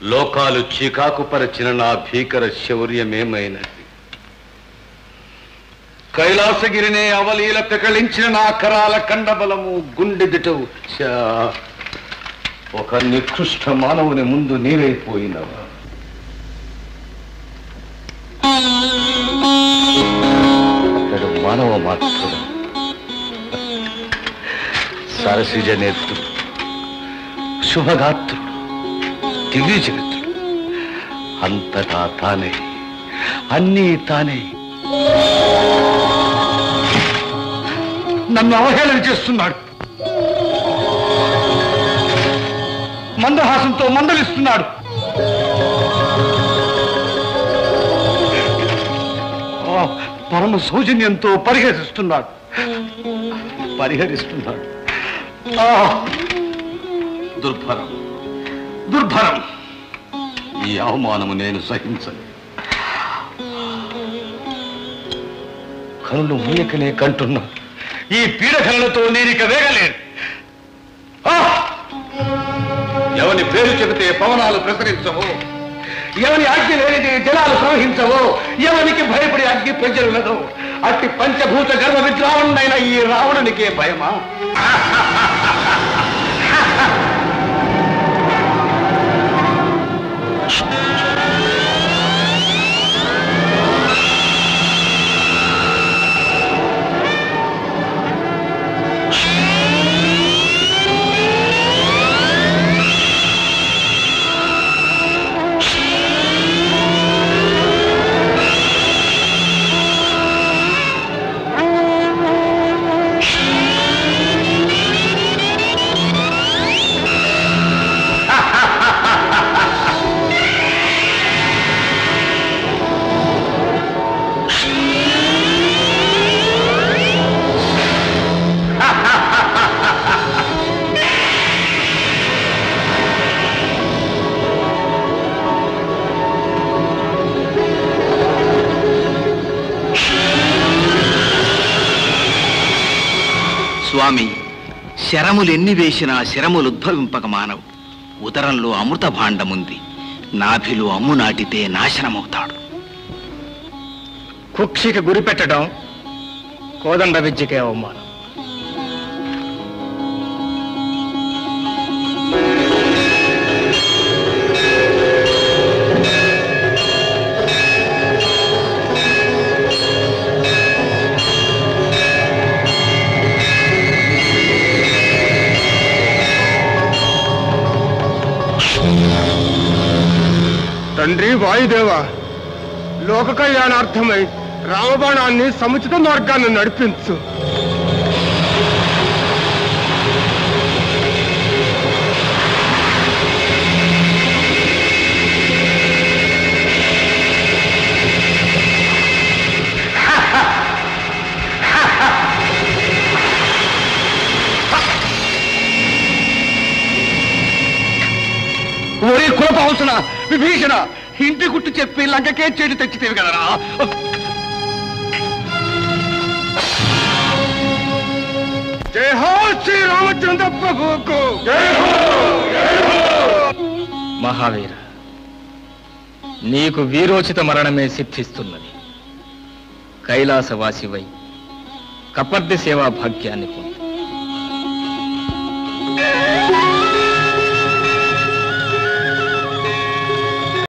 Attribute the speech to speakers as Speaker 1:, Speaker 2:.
Speaker 1: లోకాలు చీకాకు పరిచిన నా భీకర శౌర్యమేమైనది కైలాసగిరినే అవలీల పెకళించిన నా కరాల కండబలము గుండెదిటవు ఛా! ఒక నికృష్ట మానవుని ముందు నీరైపోయినవా అతడు మానవ మాత్రుడు సరసిజ నేత్రుడు శుభగాత్రుడు దివ్య చరిత్రుడు అంతటా తానే అన్నీ తానే నన్ను అవహేళన చేస్తున్నాడు మందహాసంతో మందలిస్తున్నాడు ఆ, పరమ సౌజన్యంతో పరిహరిస్తున్నాడు పరిహరిస్తున్నాడు ఆ, దుర్భరం దుర్భరం ఈ అవమానము నేను సహించను కనులు మూయకనే కంటున్నా ఈ పీడకలతో నేను ఇక వేగలేను ఆ! ఎవని పేరు చెబితే పవనాలు ప్రసరించవో ఎవని ఆజ్ఞ లేనిది జలాలు ప్రవహించవో ఎవనికి భయపడి అగ్ని ప్రజలదో అట్టి పంచభూత గర్భ విద్రావణుడైన ఈ రావణునికే భయమా
Speaker 2: స్వామి శరములెన్ని వేసినా శరములు ఉద్భవింపక మానవు ఉదరంలో అమృత భాండముంది నాభిలో అమ్ము నాటితే నాశనమవుతాడు
Speaker 3: కుక్షికి గురి పెట్టడం కోదండ విద్యకే అవమానం
Speaker 4: తండ్రి వాయుదేవ లోక కళ్యాణార్థమై రామబాణాన్ని సముచిత మార్గాన్ని నడిపించు
Speaker 1: ఒరే కులపాల్సిన విభీషణ ఇంటి గుట్టు చెప్పి లంకకే చెడు తెచ్చితేవి కదరా
Speaker 4: జై హో శ్రీ రామచంద్ర ప్రభుకు
Speaker 3: మహావీర నీకు వీరోచిత మరణమే సిద్ధిస్తున్నది కైలాసవాసివై కపర్ది సేవా భాగ్యాన్ని పొందు